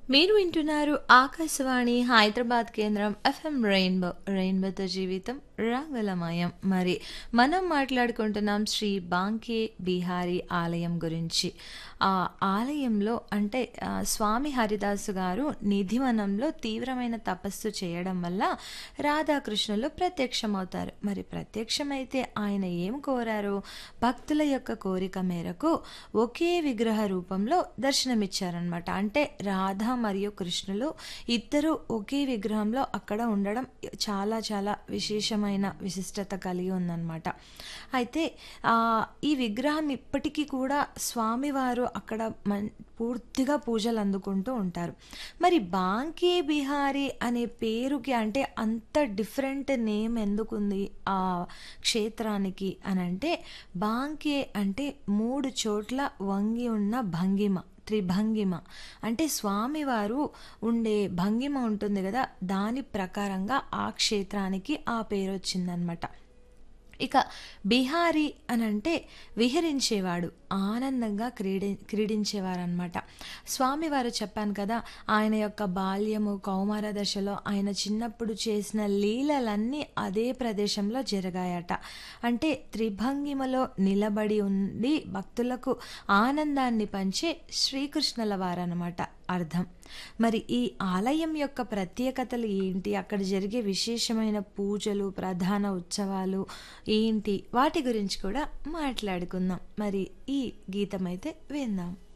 మీరు వింటున్నారు ఆకాశవాణి హైదరాబాద్ కేంద్రం ఎఫ్ఎం రెయిన్బో రెయిన్బోతో జీవితం రంగులమయం మరి మనం మాట్లాడుకుంటున్నాం శ్రీ బాంకే బిహారీ ఆలయం గురించి ఆ ఆలయంలో అంటే ఆ, స్వామి హరిదాసు గారు నిధివనంలో తీవ్రమైన తపస్సు చేయడం వల్ల రాధాకృష్ణులు ప్రత్యక్షమవుతారు మరి ప్రత్యక్షమైతే ఆయన ఏం కోరారు భక్తుల యొక్క కోరిక మేరకు ఒకే విగ్రహ రూపంలో దర్శనమిచ్చారనమాట అంటే రాధ మరియు కృష్ణులు ఇద్దరు ఒకే విగ్రహంలో అక్కడ ఉండడం చాలా చాలా విశేషమైన విశిష్టత కలిగి ఉందన్నమాట అయితే ఆ, ఈ విగ్రహం ఇప్పటికీ కూడా స్వామివారు అక్కడ మన్ పూర్తిగా పూజలు అందుకుంటూ ఉంటారు మరి బాంకే బిహారీ అనే పేరుకి అంటే అంత డిఫరెంట్ నేమ్ ఎందుకుంది ఆ క్షేత్రానికి అని అంటే బాంకే అంటే మూడు చోట్ల వంగి ఉన్న భంగిమ త్రిభంగిమ అంటే స్వామివారు ఉండే భంగిమ ఉంటుంది కదా దాని ప్రకారంగా ఆ క్షేత్రానికి ఆ పేరు వచ్చిందనమాట ఇక బిహారీ అని అంటే విహరించేవాడు ఆనందంగా క్రీడి క్రీడించేవారు అనమాట స్వామివారు చెప్పాను కదా ఆయన యొక్క బాల్యము కౌమార దశలో ఆయన చిన్నప్పుడు చేసిన లీలలన్నీ అదే ప్రదేశంలో జరిగాయట అంటే త్రిభంగిమలో నిలబడి ఉండి భక్తులకు ఆనందాన్ని పంచే శ్రీకృష్ణుల వారనమాట అర్థం మరి ఈ ఆలయం యొక్క ప్రత్యేకతలు ఏంటి అక్కడ జరిగే విశేషమైన పూజలు ప్రధాన ఉత్సవాలు ఏంటి వాటి గురించి కూడా మాట్లాడుకుందాం మరి ఈ గీతం అయితే విందాం